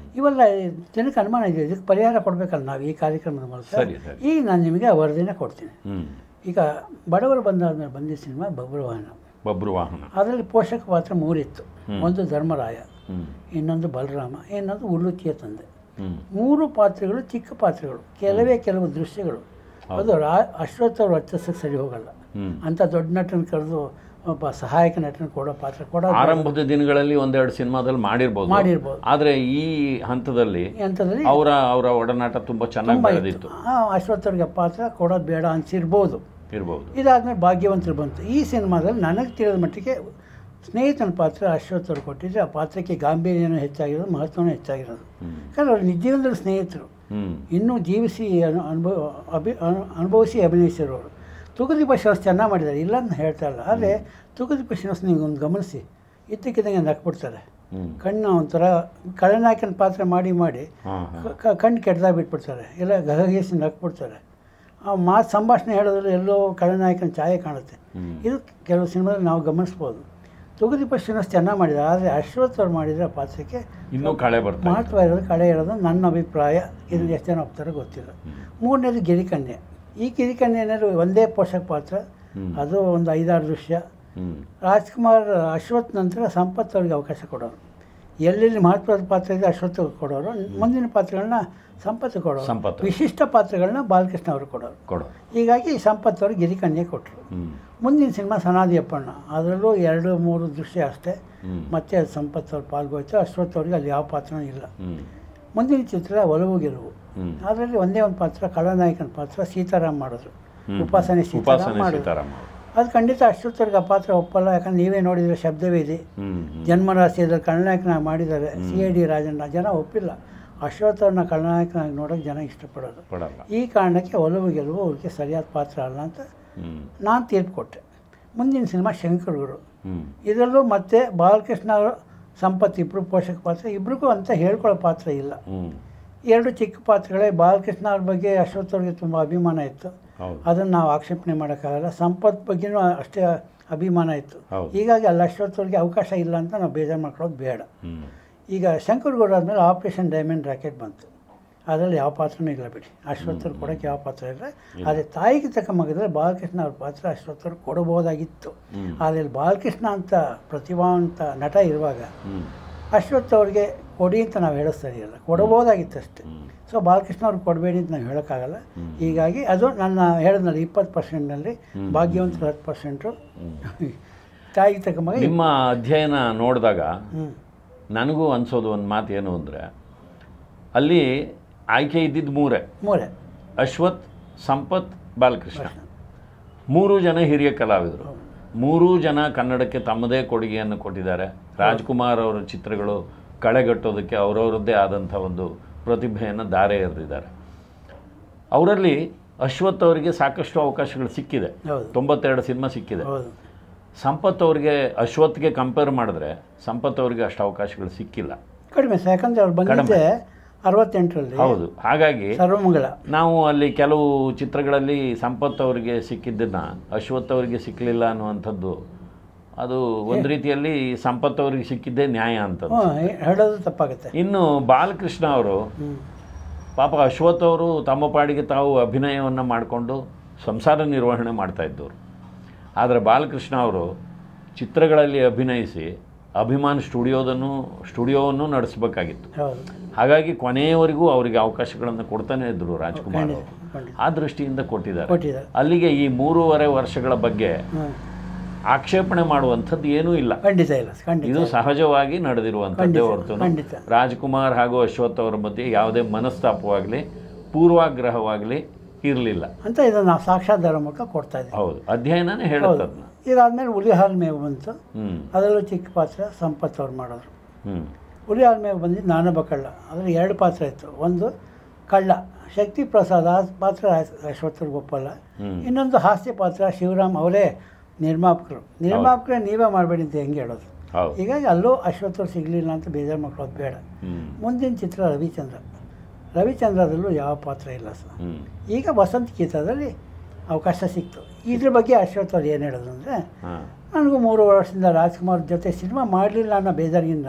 ಇವೆಲ್ಲ ಜನಕ್ಕೆ ಅನುಮಾನ ಇದೆ ಇದಕ್ಕೆ ಪರಿಹಾರ ಕೊಡಬೇಕಲ್ಲ ನಾವು ಈ ಕಾರ್ಯಕ್ರಮದ ಮೂಲಕ ಸರಿ ಸರಿ ಈಗ ನಾನು ನಿಮಗೆ ಆ ವರದಿನ ಕೊಡ್ತೀನಿ ಹ್ಮ್ ಈಗ ಬಡವರು ಬಂದಾದ್ಮೇಲೆ ಬಂದಿದ್ದ ಸಿನಿಮಾ ಬಬ್ರುವಾಹನ ಬಬ್ರು ವಾಹನ ಅದರಲ್ಲಿ ಪೋಷಕ ಪಾತ್ರ ಮೂರಿತ್ತು ಒಂದು ಧರ್ಮರಾಯ ಹ್ಮ್ ಇನ್ನೊಂದು ಬಲರಾಮ ಇನ್ನೊಂದು ಉಲ್ಲುಚಿಯ ತಂದೆ ಹ್ಮ್ ಮೂರು ಪಾತ್ರಗಳು ಚಿಕ್ಕ ಪಾತ್ರಗಳು ಕೆಲವೇ ಕೆಲವು ದೃಶ್ಯಗಳು ಅದು ರಾ ಅಶ್ವತ್ಥ ಅವ್ರ ವರ್ಚಸ್ಸಿಗೆ ಸರಿ ಹೋಗಲ್ಲ ಹ್ಮ್ ಅಂಥ ದೊಡ್ಡ ನಟನ ಕರೆದು ಒಬ್ಬ ಸಹಾಯಕ ನಟನ ಕೊಡೋ ಪಾತ್ರ ಕೊಡೋ ಆರಂಭದ ದಿನಗಳಲ್ಲಿ ಒಂದೆರಡು ಸಿನಿಮಾದಲ್ಲಿ ಮಾಡಿರ್ಬೋದು ಮಾಡಿರ್ಬೋದು ಆದ್ರೆ ಈ ಹಂತದಲ್ಲಿ ಅಂಥದ್ರಲ್ಲಿ ಅವರ ಅವರ ಒಡನಾಟ ತುಂಬಾ ಚೆನ್ನಾಗಿ ಬೆಳೆದಿತ್ತು ಆ ಅಶ್ವತ್ಥವ್ರಿಗೆ ಪಾತ್ರ ಕೊಡೋದು ಬೇಡ ಅನ್ಸಿರ್ಬೋದು ಇರ್ಬೋದು ಇದಾದ್ಮೇಲೆ ಭಾಗ್ಯವಂತರು ಬಂತು ಈ ಸಿನಿಮಾದಲ್ಲಿ ನನಗೆ ತಿಳಿದ ಮಟ್ಟಿಗೆ ಸ್ನೇಹಿತನ ಪಾತ್ರ ಅಶ್ವತ್ಥವ್ರು ಕೊಟ್ಟಿದ್ರೆ ಆ ಪಾತ್ರಕ್ಕೆ ಗಾಂಭೀರ್ಯನೂ ಹೆಚ್ಚಾಗಿರೋದು ಮಹತ್ವನೂ ಹೆಚ್ಚಾಗಿರೋದು ಹ್ಮ್ ಯಾಕಂದ್ರೆ ಅವ್ರು ನಿಜ ಜೀವನದಲ್ಲಿ ಸ್ನೇಹಿತರು ಹ್ಮ್ ಇನ್ನೂ ಜೀವಿಸಿ ಅನು ಅನುಭವ ಅಭಿ ಅನು- ಅನುಭವಿಸಿ ಅಭಿನಯಿಸಿರೋರು ತುಕದೀಪ ಶ್ರೀನಿವಾಸ್ ಚೆನ್ನಾಗಿ ಮಾಡಿದ್ದಾರೆ ಇಲ್ಲ ಅಂತ ಹೇಳ್ತಾ ಇಲ್ಲ ಆದರೆ ತುಕದೀಪ ಶ್ರೀನಿವಾಸ್ ನೀವು ಒಂದು ಗಮನಿಸಿ ಇದ್ದಕ್ಕಿದ್ದಂಗೆ ನಕ್ಬಿಡ್ತಾರೆ ಹ್ಮ್ ಕಣ್ಣು ಒಂಥರ ಕಳ್ಳನಾಯಕನ ಪಾತ್ರ ಮಾಡಿ ಮಾಡಿ ಹಾ ಹಾ ಕ- ಕ- ಕಣ್ಣು ಕೆಟ್ಟದಾಗ ಬಿಟ್ಬಿಡ್ತಾರೆ ಇಲ್ಲ ಗಹಗೇಸಿ ನಕ್ಬಿಡ್ತಾರೆ ಆ ಮಾತು ಸಂಭಾಷಣೆ ಹೇಳೋದ್ರಲ್ಲಿ ಎಲ್ಲೋ ಕಳ್ಳನಾಯಕನ ಛಾಯೆ ಕಾಣುತ್ತೆ ಹ್ಮ್ ಇದು ಕೆಲವು ಸಿನಿಮಾದಲ್ಲಿ ನಾವು ಗಮನಿಸ್ಬೋದು ತುಗದೀಪ ಶ್ರೀನಿವಾಸ್ ಚೆನ್ನಾಗಿ ಮಾಡಿದ್ದಾರೆ ಆದರೆ ಅಶ್ವಥ್ ಅವ್ರು ಮಾಡಿದ್ರೆ ಆ ಪಾತ್ರಕ್ಕೆ ಇನ್ನೂ ಕಳೆ ಬರ್ತಾ ಇದೆ. ಮಹತ್ವ ಇರೋದು ಕಡೆ ಇರೋದು ನನ್ನ ಅಭಿಪ್ರಾಯ ಇದನ್ನು ಎಷ್ಟು ಜನ ಒಪ್ತಾರೋ ಗೊತ್ತಿಲ್ಲ ಮೂರನೇದು ಗಿರಿಕನ್ಯೆ ಈ ಗಿರಿಕನ್ಯೆ ಏನಾದ್ರು ಒಂದೇ ಪೋಷಕ ಪಾತ್ರ ಹ್ಮ್. ಅದು ಒಂದು ಐದಾರು ದೃಶ್ಯ ಹ್ಮ್ ರಾಜ್ಕುಮಾರ್ ಅಶ್ವಥ್ ನಂತರ ಸಂಪತ್ ಅವ್ರಿಗೆ ಅವಕಾಶ ಕೊಡೋರು ಎಲ್ಲೆಲ್ಲಿ ಮಹತ್ವದ ಪಾತ್ರ ಇದೆ ಅಶ್ವಥ್ ಕೊಡೋರು ಮುಂದಿನ ಪಾತ್ರಗಳನ್ನ ಸಂಪತ್ತು ಕೊಡೋರು ಸಂಪತ್ತು. ವಿಶಿಷ್ಟ ಪಾತ್ರಗಳನ್ನ ಬಾಲಕೃಷ್ಣ ಅವರು ಕೊಡೋರು ಕೊಡು ಹೀಗಾಗಿ ಸಂಪತ್ ಅವರು ಗಿರಿಕನ್ಯೆ ಕೊಟ್ಟರು ಹ್ಮ್ ಮುಂದಿನ ಸಿನಿಮಾ ಸನಾದಿ ಅಪ್ಪಣ್ಣ ಅದರಲ್ಲೂ ಎರಡು ಮೂರು ದೃಶ್ಯ ಅಷ್ಟೇ ಹ್ಮ್ ಮತ್ತೆ ಅದು ಸಂಪತ್ ಅವ್ರು ಪಾಲ್ಗೋಯ್ತು ಅಶ್ವಥ್ ಅವ್ರಿಗೆ ಅಲ್ಲಿ ಯಾವ ಪಾತ್ರನೂ ಇಲ್ಲ ಹ್ಮ್ ಮುಂದಿನ ಚಿತ್ರ ಒಲವು ಗೆಲುವು ಹ್ಮ್ ಅದರಲ್ಲಿ ಒಂದೇ ಒಂದು ಪಾತ್ರ ಕಳನಾಯಕನ ಪಾತ್ರ ಸೀತಾರಾಮ್ ಮಾಡಿದ್ರು ಹ್ಮ್. ಉಪಾಸನೆ ಸೀತಾರಾಮ್ ಉಪಾಸನೆ ಮಾಡಿದ್ರು ಸೀತಾರಾಮ ಅದು ಖಂಡಿತ ಅಶ್ವತ್ಥವ್ರಿಗೆ ಆ ಪಾತ್ರ ಒಪ್ಪಲ್ಲ ಯಾಕಂದ್ರೆ ನೀವೇ ನೋಡಿದ್ರೆ ಶಬ್ದವೇದಿ ಹ್ಮ್ ಹ್ಮ್ ಜನ್ಮರಾಶಿಯಲ್ಲಿ ಕಳ್ಳನಾಯಕನಾಗಿ ಮಾಡಿದ್ದಾರೆ ಸಿ ಐ ಡಿ ರಾಜಣ್ಣ ಜನ ಒಪ್ಪಿಲ್ಲ ಅಶ್ವತ್ಥವ್ರನ್ನ ಕಳ್ಳನಾಯಕನಾಗಿ ನೋಡೋಕೆ ಜನ ಇಷ್ಟಪಡೋದು ಕೊಡಲ್ಲ ಈ ಕಾರಣಕ್ಕೆ ಒಲವು ಗೆಲುವು ಅವ್ರಿಗೆ ಸರಿಯಾದ ಪಾತ್ರ ಅಲ್ಲ ಅಂತ ಹ್ಮ್ ನಾನು ತೀರ್ಪು ಕೊಟ್ಟೆ ಮುಂದಿನ ಸಿನಿಮಾ ಶಂಕರಗುರು ಹ್ಮ್ ಇದರಲ್ಲೂ ಮತ್ತೆ ಬಾಲಕೃಷ್ಣ ಅವರು ಸಂಪತ್ ಇಬ್ಬರು ಪೋಷಕ ಪಾತ್ರ ಇಬ್ರಿಗೂ ಅಂತ ಹೇಳ್ಕೊಳ್ಳೋ ಪಾತ್ರ ಇಲ್ಲ ಹ್ಮ್ ಎರಡು ಚಿಕ್ಕ ಪಾತ್ರಗಳೇ ಬಾಲಕೃಷ್ಣ ಅವ್ರ ಬಗ್ಗೆ ಅಶ್ವಥ್ ಅವ್ರಿಗೆ ತುಂಬ ಅಭಿಮಾನ ಇತ್ತು ಹೌದು ಅದನ್ನು ನಾವು ಆಕ್ಷೇಪಣೆ ಮಾಡೋಕ್ಕಾಗಲ್ಲ ಸಂಪತ್ ಬಗ್ಗೆನೂ ಅಷ್ಟೇ ಅಭಿಮಾನ ಇತ್ತು ಹೌದು ಹೀಗಾಗಿ ಅಲ್ಲಿ ಅಶ್ವಥ್ ಅವ್ರಿಗೆ ಅವಕಾಶ ಇಲ್ಲ ಅಂತ ನಾವು ಬೇಜಾರು ಮಾಡ್ಕೊಳ್ಳೋದು ಬೇಡ ಹ್ಮ್ ಈಗ ಶಂಕರ್ಗೌಡ ಆದಮೇಲೆ ಆಪರೇಷನ್ ಡೈಮಂಡ್ ರಾಕೆಟ್ ಬಂತು ಅದರಲ್ಲಿ ಯಾವ ಪಾತ್ರನೂ ಇಲ್ಲ ಬಿಡಿ ಅಶ್ವತ್ಥವ್ರು ಕೊಡೋಕ್ಕೆ ಯಾವ ಪಾತ್ರ ಇಲ್ಲ ಆದರೆ ತಾಯಿಗೆ ತಕ್ಕ ಮಗದಲ್ಲಿ ಬಾಲಕೃಷ್ಣ ಅವ್ರ ಪಾತ್ರ ಅಶ್ವತ್ಥವ್ರು ಕೊಡಬಹುದಾಗಿತ್ತು ಹ್ಮ್ ಆದರೆ ಅಲ್ಲಿ ಬಾಲಕೃಷ್ಣ ಅಂತ ಪ್ರತಿಭಾವಂತ ನಟ ಇರುವಾಗ ಹ್ಮ್ ಅಶ್ವತ್ಥ ಅವ್ರಿಗೆ ಕೊಡಿ ಅಂತ ನಾವು ಹೇಳೋದು ಸರಿಯಲ್ಲ ಕೊಡಬಹುದಾಗಿತ್ತು ಅಷ್ಟೇ ಹ್ಮ್ ಸೊ ಬಾಲಕೃಷ್ಣ ಅವ್ರಿಗೆ ಕೊಡಬೇಡಿ ಅಂತ ನಾವು ಹೇಳೋಕ್ಕಾಗಲ್ಲ ಹ್ಮ್. ಹೀಗಾಗಿ ಅದು ನನ್ನ ಹೇಳಿದ್ನಲ್ಲ ಇಪ್ಪತ್ತು ಪರ್ಸೆಂಟ್ನಲ್ಲಿ ಹ್ಮ್. ಭಾಗ್ಯವಂತರು ಹತ್ತು ಪರ್ಸೆಂಟು ಹ್ಮ್ ತಾಯಿಗೆ ತಕ್ಕ ಮಗ ನಿಮ್ಮ ಅಧ್ಯಯನ ನೋಡಿದಾಗ ಹ್ಞೂ ನನಗೂ ಅನ್ಸೋದು ಒಂದು ಮಾತು ಏನು ಅಂದರೆ ಅಲ್ಲಿ ಆಯ್ಕೆ ಇದ್ದಿದ್ದು ಮೂರೇ ಮೂರೇ ಅಶ್ವಥ್ ಸಂಪತ್ ಬಾಲಕೃಷ್ಣ ಮೂರು ಜನ ಹಿರಿಯ ಕಲಾವಿದರು ಮೂರೂ ಜನ ಕನ್ನಡಕ್ಕೆ ತಮ್ಮದೇ ಕೊಡುಗೆಯನ್ನು ಕೊಟ್ಟಿದ್ದಾರೆ ರಾಜ್ಕುಮಾರ್ ಅವರ ಚಿತ್ರಗಳು ಕಳೆಗಟ್ಟೋದಕ್ಕೆ ಅವರವರದ್ದೇ ಆದಂಥ ಒಂದು ಪ್ರತಿಭೆಯನ್ನು ದಾರೆ ಎರೆದಿದ್ದಾರೆ ಅವರಲ್ಲಿ ಅಶ್ವಥ್ ಅವರಿಗೆ ಸಾಕಷ್ಟು ಅವಕಾಶಗಳು ಸಿಕ್ಕಿದೆ ಹೌದು ತೊಂಬತ್ತೆರಡು ಸಿನಿಮಾ ಸಿಕ್ಕಿದೆ ಹೌದು ಸಂಪತ್ ಅವರಿಗೆ ಅಶ್ವತ್ಗೆ ಕಂಪೇರ್ ಮಾಡಿದ್ರೆ ಸಂಪತ್ ಅವರಿಗೆ ಅಷ್ಟು ಅವಕಾಶಗಳು ಸಿಕ್ಕಿಲ್ಲ ಕಡಿಮೆ ಸರ್ ಯಾಕಂದ್ರೆ ಅವ್ರು ಬಂದಿದ್ದೆ ಅರವತ್ತೆಂಟರಲ್ಲಿ ಹೌದು ಹಾಗಾಗಿ ಸರ್ವಮಂಗಳ ನಾವು ಅಲ್ಲಿ ಕೆಲವು ಚಿತ್ರಗಳಲ್ಲಿ ಸಂಪತ್ ಅವರಿಗೆ ಸಿಕ್ಕಿದ್ದನ್ನ ಅಶ್ವಥ್ ಅವರಿಗೆ ಸಿಕ್ಕಲಿಲ್ಲ ಅನ್ನುವಂಥದ್ದು ಅದು ಒಂದು ರೀತಿಯಲ್ಲಿ ಸಂಪತ್ ಅವರಿಗೆ ಸಿಕ್ಕಿದ್ದೇ ನ್ಯಾಯ ಅಂತ ಹ್ಞೂ ಹೇಳೋದು ತಪ್ಪಾಗುತ್ತೆ ಇನ್ನು ಬಾಲಕೃಷ್ಣ ಅವರು ಹ್ಞೂ ಪಾಪ ಅಶ್ವಥ್ ಅವರು ತಮ್ಮ ಪಾಡಿಗೆ ತಾವು ಅಭಿನಯವನ್ನು ಮಾಡಿಕೊಂಡು ಸಂಸಾರ ನಿರ್ವಹಣೆ ಮಾಡ್ತಾ ಇದ್ದವರು ಆದರೆ ಬಾಲಕೃಷ್ಣ ಅವರು ಚಿತ್ರಗಳಲ್ಲಿ ಅಭಿನಯಿಸಿ ಅಭಿಮಾನ್ ಸ್ಟುಡಿಯೋದನ್ನು ಸ್ಟುಡಿಯೋವನ್ನು ನಡೆಸಬೇಕಾಗಿತ್ತು ಹೌದು ಹಾಗಾಗಿ ಕೊನೆಯವರೆಗೂ ಅವರಿಗೆ ಅವಕಾಶಗಳನ್ನು ಕೊಡ್ತಾನೆ ಇದ್ದರು ರಾಜ್ಕುಮಾರ್ ಖಂಡಿತ ಅವರು ಖಂಡಿತ ಆ ದೃಷ್ಟಿಯಿಂದ ಕೊಟ್ಟಿದ್ದಾರೆ ಕೊಟ್ಟಿದ್ದಾರೆ ಅಲ್ಲಿಗೆ ಈ ಮೂರುವರೆ ವರ್ಷಗಳ ಬಗ್ಗೆ ಹ್ಞೂ ಆಕ್ಷೇಪಣೆ ಮಾಡುವಂಥದ್ದು ಏನೂ ಇಲ್ಲ ಖಂಡಿತ ಇಲ್ಲ ಖಂಡಿತ ಇದು ಸಹಜವಾಗಿ ನಡೆದಿರುವಂಥದ್ದೇ ಖಂಡಿತ, ಹೊರತು ಖಂಡಿತ. ರಾಜ್ಕುಮಾರ್ ಹಾಗೂ ಅಶ್ವಥ್ ಅವರ ಮಧ್ಯೆ ಯಾವುದೇ ಮನಸ್ತಾಪವಾಗಲಿ ಪೂರ್ವಾಗ್ರಹವಾಗಲಿ ಇರಲಿಲ್ಲ ಅಂತ ಇದನ್ನು ನಾವು ಸಾಕ್ಷಾಧಾರ ಮೂಲಕ ಕೊಡ್ತಾ ಇದ್ದೀವಿ ಹೌದು ಅಧ್ಯಯನನೇ ಹೇಳುತ್ತೆ ಅದನ್ನ ಇದಾದ್ಮೇಲೆ ಹುಲಿ ಹಾಲ್ ಮೇವು ಬಂತು ಹ್ಮ್ ಅದರಲ್ಲೂ ಚಿಕ್ಕ ಪಾತ್ರ ಸಂಪತ್ ಅವ್ರು ಮಾಡೋರು ಹ್ಮ್ ಹುಲಿ ಹಾಲ್ ಮೇವು ಬಂದಿದ್ದು ನಾನೊಬ್ಬ ಕಳ್ಳ ಅದರಲ್ಲಿ ಎರಡು ಪಾತ್ರ ಇತ್ತು ಒಂದು ಕಳ್ಳ ಶಕ್ತಿ ಪ್ರಸಾದ್ ಆ ಪಾತ್ರ ಅಶ್ವತ್ಥವ್ರಿಗೆ ಒಪ್ಪಲ್ಲ ಹ್ಮ್ ಇನ್ನೊಂದು ಹಾಸ್ಯ ಪಾತ್ರ ಶಿವರಾಮ್ ಅವರೇ ನಿರ್ಮಾಪಕರು ನಿರ್ಮಾಪಕರೇ ನೀವೇ ಮಾಡಬೇಡಿ ಅಂತ ಹೆಂಗೆ ಹೇಳೋದು ಹೌದು ಹೀಗಾಗಿ ಅಲ್ಲೂ ಅಶ್ವತ್ಥವ್ರು ಸಿಗಲಿಲ್ಲ ಅಂತ ಬೇಜಾರು ಮಾಡ್ಕೊಳ್ಳೋದು ಬೇಡ ಹ್ಮ್ ಮುಂದಿನ ಚಿತ್ರ ರವಿಚಂದ್ರ ರವಿಚಂದ್ರದಲ್ಲೂ ಯಾವ ಪಾತ್ರ ಇಲ್ಲ ಸರ್ ಹ್ಮ್ ಈಗ ವಸಂತ ಗೀತದಲ್ಲಿ ಅವಕಾಶ ಸಿಕ್ತು ಇದ್ರ ಬಗ್ಗೆ ಅಶ್ವಥ್ ಅವ್ರು ಏನು ಹೇಳೋದು ಅಂದರೆ ಹಾ ನನಗೂ ಮೂರು ವರ್ಷದಿಂದ ರಾಜ್ಕುಮಾರ್ ಜೊತೆ ಸಿನಿಮಾ ಮಾಡಲಿಲ್ಲ ಅನ್ನೋ ಬೇಜಾರಿಗಿಂತ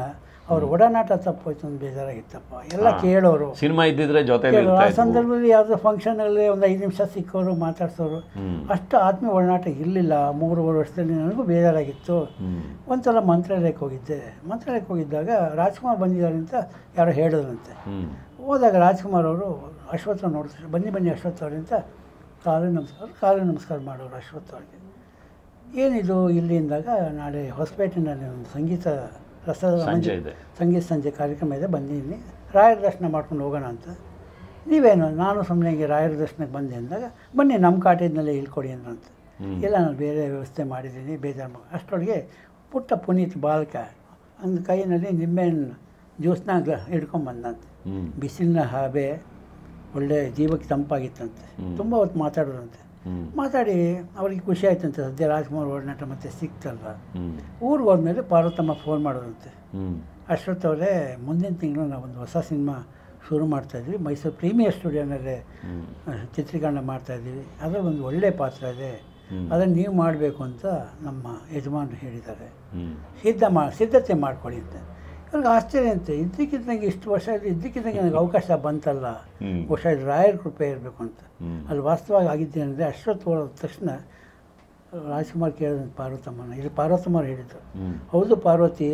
ಅವ್ರ ಒಡನಾಟ ತಪ್ಪೋಯ್ತು ಅಂತ ಬೇಜಾರಾಗಿತ್ತಪ್ಪ ಎಲ್ಲ ಕೇಳೋರು ಸಿನಿಮಾ ಇದ್ದಿದ್ರೆ ಜೊತೆಲಿ ಕೇಳೋರು ಇರ್ತಾ ಆ ಇದ್ವು ಸಂದರ್ಭದಲ್ಲಿ ಯಾವುದೋ ಫಂಕ್ಷನಲ್ಲಿ ಒಂದು ಐದು ನಿಮಿಷ ಸಿಕ್ಕೋರು ಮಾತಾಡ್ಸೋರು ಹ್ಮ್ ಅಷ್ಟು ಆತ್ಮೀಯ ಒಡನಾಟ ಇರಲಿಲ್ಲ ಮೂರುವರೆ ವರ್ಷದಲ್ಲಿ ನನಗೂ ಬೇಜಾರಾಗಿತ್ತು ಹ್ಮ್ ಒಂದ್ಸಲ ಮಂತ್ರಾಲಯಕ್ಕೆ ಹೋಗಿದ್ದೆ ಮಂತ್ರಾಲಯಕ್ಕೆ ಹೋಗಿದ್ದಾಗ ರಾಜ್ಕುಮಾರ್ ಬಂದಿದ್ದಾರೆ ಅಂತ ಯಾರೋ ಹೇಳಿದ್ರಂತೆ ಹ್ಮ್ ಹೋದಾಗ ರಾಜ್ಕುಮಾರ್ ಅವರು ಅಶ್ವತ್ಥ ನೋಡ್ತಾರೆ ಬನ್ನಿ ಬನ್ನಿ ಅಶ್ವತ್ಥ ಅವ್ರಿಗೆ ಅಂತ ಕಾಲು ನಮಸ್ಕಾರ ಕಾಲು ನಮಸ್ಕಾರ ಮಾಡೋರು ಅಶ್ವತ್ಥ ಅವ್ರಿಗೆ ಏನಿದು ಇಲ್ಲಿ ಅಂದಾಗ ನಾಳೆ ಹೊಸಪೇಟೆನಲ್ಲಿ ಒಂದು ಸಂಗೀತ ರಸದ ಸಂಜೆ ಇದೆ ಸಂಗೀತ ಸಂಜೆ ಕಾರ್ಯಕ್ರಮ ಇದೆ ಬಂದಿದ್ದೀನಿ ರಾಯರ ದರ್ಶನ ಮಾಡ್ಕೊಂಡು ಹೋಗೋಣ ಅಂತ ನೀವೇನು ನಾನು ಸುಮ್ಮನೆ ಹಿಂಗೆ ರಾಯರ ದರ್ಶನಕ್ಕೆ ಬಂದೆ ಅಂದಾಗ ಬನ್ನಿ ನಮ್ಮ ಕಾಟೇಜ್ನಲ್ಲೇ ಇಳ್ಕೊಡಿ ಅಂದ್ರಂತೆ ಹ್ಮ್. ಇಲ್ಲ ನಾನು ಬೇರೆ ವ್ಯವಸ್ಥೆ ಮಾಡಿದ್ದೀನಿ ಬೇಜಾರು ಮಾ ಅಷ್ಟರೊಳಗೆ ಪುಟ್ಟ ಪುನೀತ್ ಬಾಲಕ ಒಂದು ಕೈಯಲ್ಲಿ ನಿಂಬೆಹಣ್ಣು ಜ್ಯೂಸ್ನ ಗ್ಲ ಹಿಡ್ಕೊಂಬಂದಂತೆ ಹ್ಮ್ ಬಿಸಿಲಿನ ಹಾಬೆ ಒಳ್ಳೆ ಜೀವಕ್ಕೆ ತಂಪಾಗಿತ್ತಂತೆ ಹ್ಮ್. ತುಂಬ ಹೊತ್ತು ಮಾತಾಡೋರಂತೆ ಹ್ಮ್ ಮಾತಾಡಿ ಅವ್ರಿಗೆ ಖುಷಿ ಆಯ್ತಂತೆ ಸದ್ಯ ರಾಜ್ಕುಮಾರ್ ಒಡನಾಟ ಮತ್ತೆ ಸಿಕ್ತಲ್ವ ಹ್ಮ್ ಊರಿಗೆ ಹೋದ್ಮೇಲೆ ಪಾರ್ವತಮ್ಮ ಫೋನ್ ಮಾಡೋದಂತೆ ಹ್ಮ್ ಅಶ್ವಥ್ ಅವರೇ ಮುಂದಿನ ತಿಂಗಳು ನಾವು ಒಂದು ಹೊಸ ಸಿನಿಮಾ ಶುರು ಮಾಡ್ತಾಯಿದ್ವಿ ಮೈಸೂರು ಪ್ರೀಮಿಯರ್ ಸ್ಟುಡಿಯೋನಲ್ಲೇ ಹ್ಮ್ ಅಹ್, ಚಿತ್ರೀಕರಣ ಮಾಡ್ತಾಯಿದ್ದೀವಿ ಅದರಲ್ಲಿ ಒಂದು ಒಳ್ಳೆಯ ಪಾತ್ರ ಇದೆ ಹ್ಮ್. ಅದನ್ನು ನೀವು ಮಾಡಬೇಕು ಅಂತ ನಮ್ಮ ಯಜಮಾನರು ಹೇಳಿದ್ದಾರೆ ಹ್ಮ್ ಸಿದ್ಧ ಮಾ ಸಿದ್ಧತೆ ಮಾಡ್ಕೊಳ್ಳಿ ಅಂತ ಇವ್ರಿಗೆ ಆಶ್ಚರ್ಯ ಅಂತೆ ಇದ್ದಕ್ಕಿದ್ದಂಗೆ ಇಷ್ಟು ವರ್ಷ ಆಯ್ತು ಇದ್ದಕ್ಕಿದ್ದಂಗೆ ನನಗೆ ಅವಕಾಶ ಬಂತಲ್ಲ ಹ್ಮ್. ಬಹುಶಃ ಇದು ರಾಯರ ಕೃಪೆ ಇರಬೇಕು ಅಂತ ಹ್ಮ್ ಅಲ್ಲಿ ವಾಸ್ತವವಾಗಿ ಆಗಿದ್ದೇನೆಂದರೆ ಅಶ್ವಥ್ ಹೋದ ತಕ್ಷಣ ರಾಜ್ಕುಮಾರ್ ಕೇಳಿದಂತೆ ಪಾರ್ವತಮ್ಮನ ಇದು ಪಾರ್ವತಮ್ಮರು ಹೇಳಿದ್ದು ಹ್ಮ್ ಹೌದು ಪಾರ್ವತಿ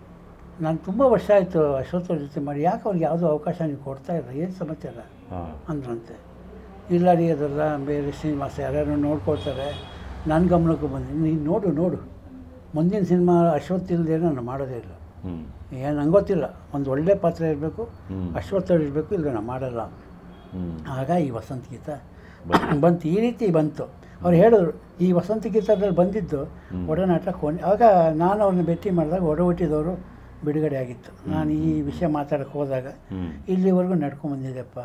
ನಾನು ತುಂಬ ವರ್ಷ ಆಯಿತು ಅಶ್ವಥ್ ಅವ್ರ ಜೊತೆ ಮಾಡಿ ಯಾಕೆ ಅವ್ರಿಗೆ ಯಾವುದೋ ಅವಕಾಶ ನೀವು ಕೊಡ್ತಾ ಇಲ್ಲ ಏನು ಸಮಾಚಾರ ಹಾ ಅಂದ್ರಂತೆ ಇಲ್ಲ ರೀ ಅದೆಲ್ಲ ಬೇರೆ ಶ್ರೀನಿವಾಸ ಯಾರ್ಯಾರು ನೋಡ್ಕೊಳ್ತಾರೆ ನನ್ನ ಗಮನಕ್ಕೂ ಬಂದಿದೆ ನೀನು ನೋಡು ನೋಡು ಮುಂದಿನ ಸಿನಿಮಾ ಅಶ್ವಥ್ ಇಲ್ಲದೆ ನಾನು ಮಾಡೋದೇ ಇಲ್ಲ ಹ್ಮ್ ಏನು ನಂಗೆ ಗೊತ್ತಿಲ್ಲ ಒಂದು ಒಳ್ಳೆ ಪಾತ್ರ ಇರಬೇಕು ಹ್ಮ್. ಅಶ್ವಥ್ ಅವ್ರು ಇರಬೇಕು ಇಲ್ಲ ನಾನು ಮಾಡಲ್ಲ ಹ್ಮ್ ಆಗ ಈ ವಸಂತ ಗೀತ ಬಂತು ಈ ರೀತಿ ಬಂತು ಅವ್ರು ಹೇಳಿದ್ರು ಈ ವಸಂತ ಗೀತದಲ್ಲಿ ಬಂದಿದ್ದು ಒಡನಾಟ ಕೊನೆ ಆಗ ನಾನು ಅವ್ರನ್ನ ಭೇಟಿ ಮಾಡಿದಾಗ ಒಡ ಹುಟ್ಟಿದವರು ಬಿಡುಗಡೆ ಆಗಿತ್ತು ನಾನು ಈ ವಿಷಯ ಮಾತಾಡಕ್ಕೆ ಹೋದಾಗ ಹ್ಮ್ ಇಲ್ಲಿವರೆಗೂ ನಡ್ಕೊಂಡು ಬಂದಿದ್ದೆಪ್ಪ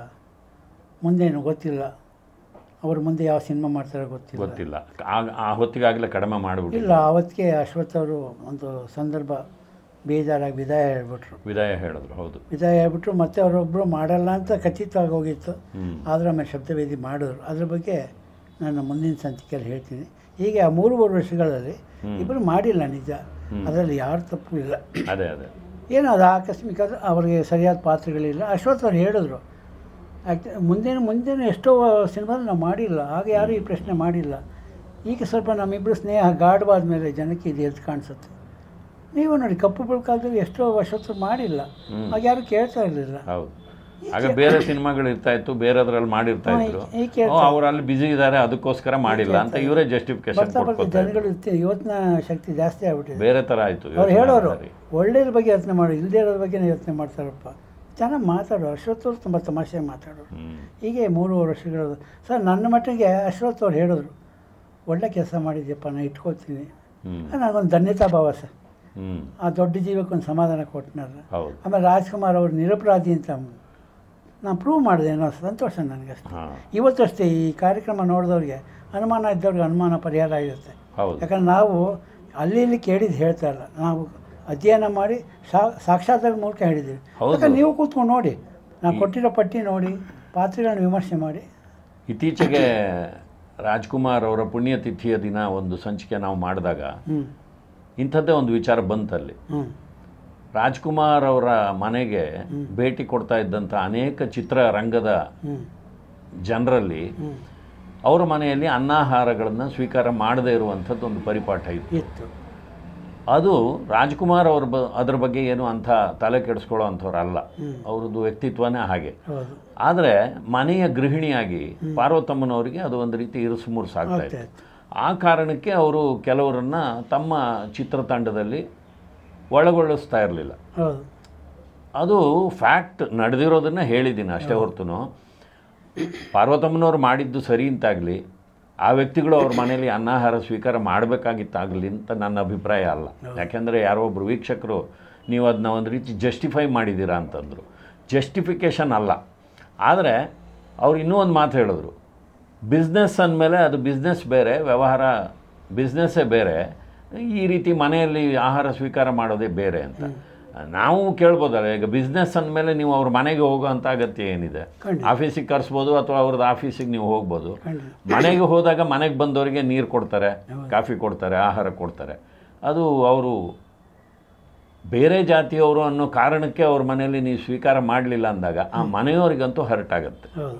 ಮುಂದೇನು ಗೊತ್ತಿಲ್ಲ ಅವ್ರ ಮುಂದೆ ಯಾವ ಸಿನಿಮಾ ಮಾಡ್ತಾರೋ ಗೊತ್ತಿಲ್ಲ ಗೊತ್ತಿಲ್ಲ ಆಗ ಆ ಹೊತ್ತಿಗಾಗಲೇ ಕಡಿಮೆ ಮಾಡಿಬಿಟ್ಟು ಇಲ್ಲ ಅವತ್ತಿಗೆ ಅಶ್ವಥ್ ಅವರು ಒಂದು ಸಂದರ್ಭ ಬೇಜಾರಾಗಿ ವಿದಾಯ ಹೇಳ್ಬಿಟ್ರು ವಿದಾಯ ಹೇಳಿದ್ರು ಹೌದು ವಿದಾಯ ಹೇಳ್ಬಿಟ್ರು ಮತ್ತೆ ಅವರೊಬ್ಬರು ಮಾಡಲ್ಲ ಅಂತ ಖಚಿತವಾಗಿ ಹೋಗಿತ್ತು ಹ್ಮ್ ಆದ್ರೆ ಆಮೇಲೆ ಶಬ್ದವೇದಿ ಮಾಡಿದ್ರು ಅದ್ರ ಬಗ್ಗೆ ನಾನು ಮುಂದಿನ ಸಂಚಿಕೆಯಲ್ಲಿ ಹೇಳ್ತೀನಿ ಹೀಗೆ ಆ ಮೂರುವರೆ ವರ್ಷಗಳಲ್ಲಿ ಇಬ್ಬರು ಮಾಡಿಲ್ಲ ನಿಜ ಅದರಲ್ಲಿ ಯಾರು ತಪ್ಪು ಇಲ್ಲ ಅದೇ ಅದೇ ಏನೋ ಅದು ಆಕಸ್ಮಿಕ ಅದು ಅವ್ರಿಗೆ ಸರಿಯಾದ ಪಾತ್ರಗಳಿಲ್ಲ ಅಶ್ವಥ್ ಅವ್ರು ಹೇಳಿದ್ರು ಆ್ಯಕ್ಚು ಮುಂದೇನು ಮುಂದೇನು ಎಷ್ಟೋ ಸಿನಿಮಾದಲ್ಲಿ ನಾವು ಮಾಡಿಲ್ಲ ಆಗ ಯಾರೂ ಈ ಪ್ರಶ್ನೆ ಮಾಡಿಲ್ಲ ಈಗ ಸ್ವಲ್ಪ ನಮ್ಮಿಬ್ಬರು ಸ್ನೇಹ ಗಾಢವಾದ ಮೇಲೆ ಜನಕ್ಕೆ ಇದು ಎದ್ದು ಕಾಣಿಸುತ್ತೆ ನೀವು ನೋಡಿ ಕಪ್ಪು ಕಾಲದಲ್ಲಿ ಎಷ್ಟೋ ವರ್ಷತ್ತು ಮಾಡಿಲ್ಲ ಹ್ಮ್. ಆಗ ಯಾರು ಕೇಳ್ತಾ ಇರಲಿಲ್ಲ ಹೌದು ಆಗ ಬೇರೆ ಸಿನಿಮಾಗಳು ಇರ್ತಾ ಇತ್ತು ಬೇರೆದ್ರಲ್ಲಿ ಮಾಡಿರ್ತಾ ಹಾ, ಇದ್ರು ಈ- ಈ ಕೇಳ್ತಾ- ಓ, ಅವ್ರು ಅಲ್ಲಿ ಬಿಸಿ ಇದ್ದಾರೆ ಅದಕ್ಕೋಸ್ಕರ ಮಾಡಿಲ್ಲ ಅಂತ ಇವರೇ ಜಸ್ಟಿಫಿಕೇಶನ್ ಬರ್ತಾ ಬರ್ತಾ ಕೊಟ್ಕೊತಾರೆ ಜನಗಳು ಇರ್ತಿ- ಯೋಚನಾ ಶಕ್ತಿ ಜಾಸ್ತಿ ಆಗ್ಬಿಟ್ಟಿದೆ ಬೇರೆ ತರ ಆಯ್ತು ಅವ್ರು ಯೋಚ್ನೆ ಹೇಳೋರು ಮಾಡಿ. ಒಳ್ಳೆಯದ್ರ ಬಗ್ಗೆ ಯೋಚನೆ ಮಾಡು ಇಲ್ಲದೇ ಇರೋದ್ರ ಬಗ್ಗೆ ಯೋಚನೆ ಮಾಡ್ತಾರಪ್ಪ ಚೆನ್ನಾಗಿ ಮಾತಾಡೋರು ಅಶ್ವಥ್ ಅವ್ರು ತುಂಬ ತಮಾಷೆ ಮಾತಾಡೋರು ಹ್ಮ್ ಹೀಗೆ ಮೂರು ವರ್ಷಗಳು ಸರ್ ನನ್ನ ಮಟ್ಟಿಗೆ ಅಶ್ವಥ್ ಅವ್ರು ಹೇಳಿದ್ರು ಒಳ್ಳೆ ಕೆಲಸ ಮಾಡಿದ್ಯಪ್ಪ ನಾನು ಇಟ್ಕೊಳ್ತೀನಿ ಹ್ಮ್ ನನಗೊಂದು ಧನ್ಯತಾ ಭಾವ ಸರ್ ಹ್ಮ್ ಆ ದೊಡ್ಡ ಜೀವಕ್ಕೊಂದು ಸಮಾಧಾನ ಕೊಟ್ಟನಲ್ಲ ಹೌದು ಆಮೇಲೆ ರಾಜ್ಕುಮಾರ್ ಅವರು ನಿರಪರಾಧಿ ಅಂತ ನಾನು ಪ್ರೂವ್ ಮಾಡಿದೆ ಅನ್ನೋ ಸಂತೋಷ ನನಗಷ್ಟೇ ಹಾ ಇವತ್ತಷ್ಟೇ ಈ ಕಾರ್ಯಕ್ರಮ ನೋಡಿದವ್ರಿಗೆ ಅನುಮಾನ ಇದ್ದವ್ರಿಗೆ ಅನುಮಾನ ಪರಿಹಾರ ಆಗಿರುತ್ತೆ ಹೌದು ಯಾಕಂದ್ರೆ ನಾವು ಅಲ್ಲಿ ಇಲ್ಲಿ ಕೇಳಿದ್ದು ಹೇಳ್ತಾ ಇಲ್ಲ ನಾವು ಅಧ್ಯಯನ ಮಾಡಿ ಸಾ ಸಾಕ್ಷಾತ್ಕಾರ ಮೂಲಕ ಹೇಳಿದ್ದೀವಿ ಹೌದು. ಯಾಕಂದ್ರೆ ನೀವು ಕೂತ್ಕೊಂಡು ನೋಡಿ ನಾವು ಕೊಟ್ಟಿರೋ ಪಟ್ಟಿ ನೋಡಿ ಪಾತ್ರೆಗಳನ್ನ ವಿಮರ್ಶೆ ಮಾಡಿ ಇತ್ತೀಚೆಗೆ ರಾಜ್ಕುಮಾರ್ ಅವರ ಪುಣ್ಯತಿಥಿಯ ದಿನ ಒಂದು ಸಂಚಿಕೆ ನಾವು ಮಾಡಿದಾಗ ಹ್ಞೂ ಇಂಥದ್ದೇ ಒಂದು ವಿಚಾರ ಬಂತಲ್ಲಿ ಹ್ಞೂ ರಾಜ್ಕುಮಾರ್ ಅವರ ಮನೆಗೆ ಭೇಟಿ ಕೊಡ್ತಾ ಇದ್ದಂಥ ಅನೇಕ ಚಿತ್ರರಂಗದ ಹ್ಞೂ ಜನರಲ್ಲಿ ಹ್ಞೂ ಅವರ ಮನೆಯಲ್ಲಿ ಅನ್ನಾಹಾರಗಳನ್ನು ಸ್ವೀಕಾರ ಮಾಡದೇ ಇರುವಂಥದ್ದು ಒಂದು ಪರಿಪಾಠ ಇತ್ತು ಇತ್ತು ಅದು ರಾಜ್ಕುಮಾರ್ ಅವ್ರ ಬ ಅದ್ರ ಬಗ್ಗೆ ಏನು ಅಂಥ ತಲೆ ಕೆಡಿಸ್ಕೊಳ್ಳೋ ಅಂಥವ್ರಲ್ಲ ಹ್ಮ್. ಅವ್ರದ್ದು ವ್ಯಕ್ತಿತ್ವನೇ ಹಾಗೆ ಹೌದು ಆದರೆ ಮನೆಯ ಗೃಹಿಣಿಯಾಗಿ ಪಾರ್ವತಮ್ಮನವರಿಗೆ ಅದು ಒಂದು ರೀತಿ ಇರುಸು ಮುರುಸಾಗ್ತಾ ಆಗ್ತಾ ಇತ್ತು ಇತ್ತು ಆ ಕಾರಣಕ್ಕೆ ಅವರು ಕೆಲವರನ್ನ ತಮ್ಮ ಚಿತ್ರತಂಡದಲ್ಲಿ ಒಳಗೊಳಿಸ್ತಾ ಇರಲಿಲ್ಲ ಹೌದು ಅದು ಫ್ಯಾಕ್ಟ್ ನಡೆದಿರೋದನ್ನ ಹೇಳಿದ್ದೀನಿ ಅಷ್ಟೇ ಹೊರತು ಪಾರ್ವತಮ್ಮನವ್ರು ಮಾಡಿದ್ದು ಸರಿ ಅಂತಾಗಲಿ ಆ ವ್ಯಕ್ತಿಗಳು ಅವ್ರ ಮನೆಯಲ್ಲಿ ಅನ್ನಾಹಾರ ಸ್ವೀಕಾರ ಮಾಡಬೇಕಾಗಿತ್ತಾಗಲಿ ಅಂತ ನನ್ನ ಅಭಿಪ್ರಾಯ ಅಲ್ಲ ಯಾಕೆಂದರೆ ಯಾರೋ ಒಬ್ಬರು ವೀಕ್ಷಕರು ನೀವು ಅದನ್ನ ಒಂದು ರೀತಿ ಜಸ್ಟಿಫೈ ಮಾಡಿದ್ದೀರಾ ಅಂತಂದರು ಜಸ್ಟಿಫಿಕೇಷನ್ ಅಲ್ಲ ಆದರೆ ಅವ್ರು ಇನ್ನೂ ಒಂದು ಮಾತು ಹೇಳಿದ್ರು ಬಿಸ್ನೆಸ್ ಅಂದಮೇಲೆ ಅದು ಬಿಸ್ನೆಸ್ ಬೇರೆ ವ್ಯವಹಾರ ಬಿಸ್ನೆಸ್ಸೇ ಬೇರೆ ಈ ರೀತಿ ಮನೆಯಲ್ಲಿ ಆಹಾರ ಸ್ವೀಕಾರ ಮಾಡೋದೇ ಬೇರೆ ಅಂತ ನಾವು ಕೇಳ್ಬೋದಲ್ಲ ಈಗ ಬಿಸ್ನೆಸ್ ಅಂದಮೇಲೆ ನೀವು ಅವ್ರ ಮನೆಗೆ ಹೋಗೋ ಅಂತ ಅಗತ್ಯ ಏನಿದೆ ಖಂಡಿತ. ಆಫೀಸಿಗೆ ಕರೆಸ್ಬೋದು ಅಥವಾ ಅವ್ರದ್ದು ಆಫೀಸಿಗೆ ನೀವು ಹೋಗ್ಬೋದು ಖಂಡಿತ. ಮನೆಗೆ ಹೋದಾಗ ಮನೆಗೆ ಬಂದವರಿಗೆ ನೀರು ಕೊಡ್ತಾರೆ ಕಾಫಿ ಕೊಡ್ತಾರೆ ಆಹಾರ ಕೊಡ್ತಾರೆ ಅದು ಅವರು ಬೇರೆ ಜಾತಿಯವರು ಅನ್ನೋ ಕಾರಣಕ್ಕೆ ಅವ್ರ ಮನೆಯಲ್ಲಿ ನೀವು ಸ್ವೀಕಾರ ಮಾಡಲಿಲ್ಲ ಅಂದಾಗ ಆ ಮನೆಯವರಿಗಂತೂ ಹರ್ಟ್ ಆಗುತ್ತೆ ಹೌದು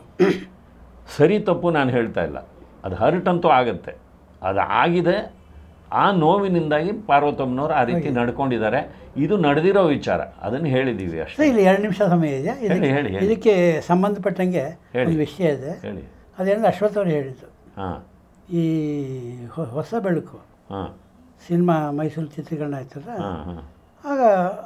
ಸರಿ ತಪ್ಪು ನಾನು ಹೇಳ್ತಾ ಇಲ್ಲ ಅದು ಹರ್ಟ್ ಅಂತೂ ಆಗುತ್ತೆ ಅದು ಆಗಿದೆ ಆ ನೋವಿನಿಂದಾಗಿ ಪಾರ್ವತಮ್ಮನವರು ಆ ರೀತಿ ನಡ್ಕೊಂಡಿದ್ದಾರೆ ಇದು ನಡೆದಿರೋ ವಿಚಾರ ಅದನ್ನು ಹೇಳಿದ್ದೀವಿ ಅಷ್ಟೇ ಸರ್ ಇಲ್ಲಿ ಎರಡು ನಿಮಿಷ ಸಮಯ ಇದೆ ಹೇಳಿ, ಇದಕ್ಕೆ ಹೇಳಿ, ಹೇಳಿ. ಇದಕ್ಕೆ ಸಂಬಂಧಪಟ್ಟಂಗೆ ಹೇಳಿ. ಒಂದು ವಿಷಯ ಇದೆ ಹೇಳಿ ಅದೇನಂದ್ರೆ ಅಶ್ವಥ್ ಅವರು ಹೇಳಿದ್ದು ಹಾಂ ಈ ಹೊ- ಹೊಸ ಬೆಳಕು ಹಾಂ ಸಿನಿಮಾ ಮೈಸೂರು ಚಿತ್ರೀಕರಣ ಆಯ್ತಲ್ಲ ಹಾಂ ಹಾಂ ಆಗ